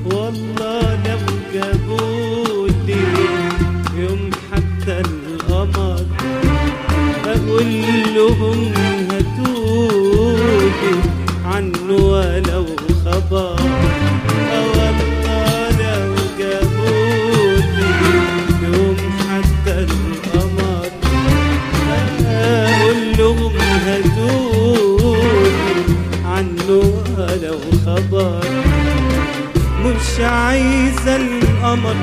والله لو جابولي يوم حتى القمر أقول لهم هاتولي عنه ولو خبر آه والله لو جابولي يوم حتى القمر أقول لهم هاتولي عنه ولو خبر مش عايزة القمر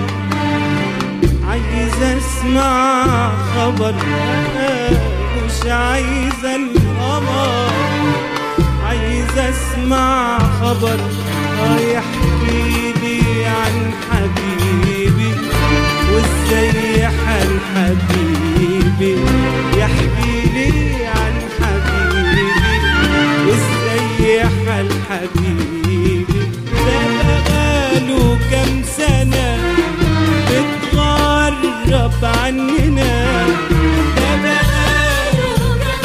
عايزة اسمع خبر آه، مش عايزة القمر عايزة اسمع خبر آه، يحكي لي عن حبيبي وازاي حال حبيبي يحكي لي عن حبيبي وازاي حال حبيبي ده بقاله كام سنة بتغرب عننا ده بقاله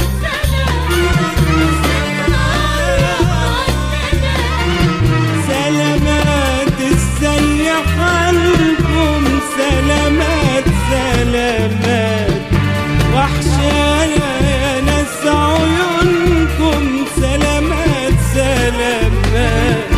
سلامات ازاي حالكم سلامات سلامات وحشانا يا ناس عيونكم سلامات سلامات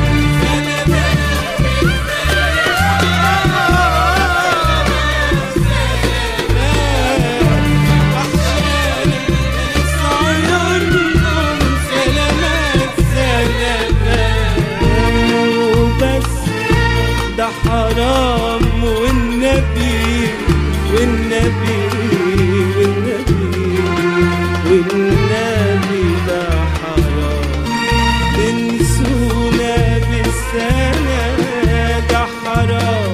ده حرام والنبي والنبي والنبي والنبي ده حرام تنسونا بالسنة ده حرام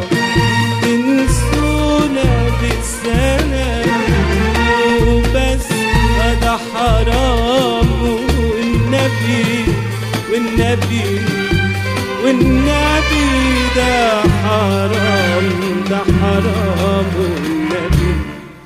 تنسونا بالسنة وبس ده حرام والنبي والنبي والنبي ده حرام ده حرام والنبي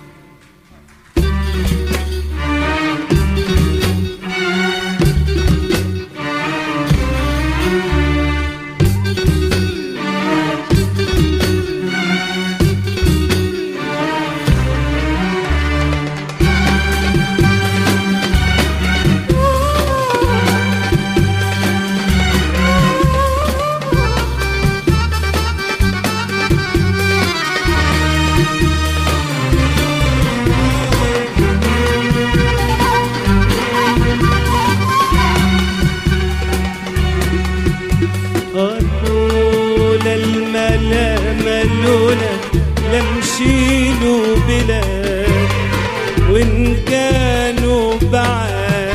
لولا الملامة لولا لمشيلوا بلاد وإن كانوا بعاد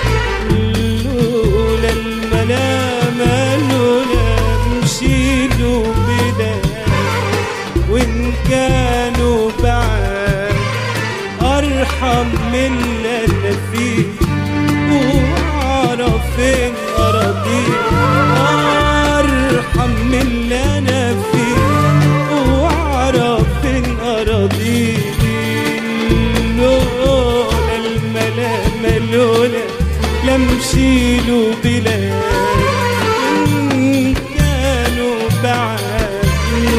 لولا الملامة لولا مشيلوا بلاد وإن كانوا بعاد أرحم من اللي أنا فيه وأعرف إن أراضيه أرحم من اللي أنا فيه وأعرف إن أراضيه لولا الملامة لولا لمشيلوا بلاد إن كانوا بعاد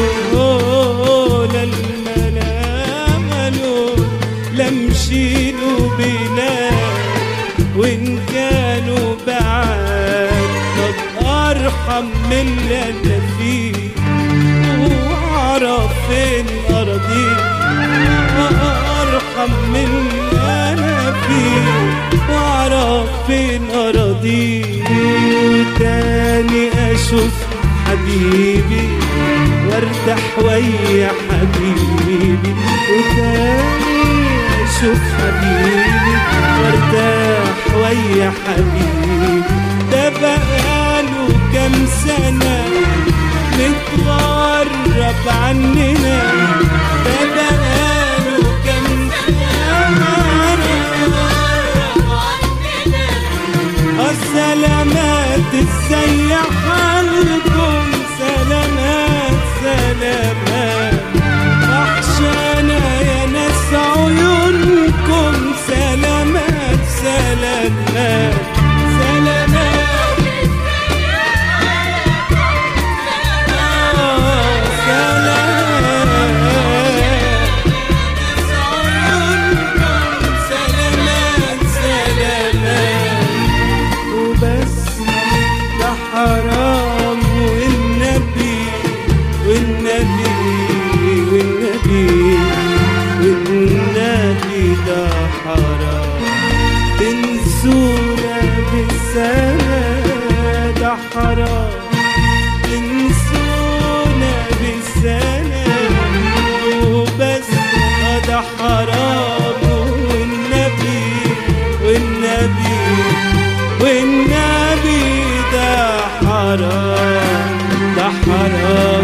لولا الملامة لولا لمشيلوا بلاد وإن كانوا بعاد طب أرحم من اللي أنا فيه وأعرف فين أراضيه أرحم من اللي أنا فيه وأعرف فين أراضيه تاني أشوف حبيبي وارتاح ويا حبيبي وتاني اشوف حبيبي وارتاح ويا حبيبي ده بقاله كام سنة متغرب عننا ده بقاله كام سنة السلامات ازاي حالكم سلامات سلامات وحشانا يا ناس عيونكم سلامات سلامات سلامات تنسونا بالسنة ده حرام تنسونا بالسنة وبس ده حرام والنبي والنبي والنبي ده حرام ده حرام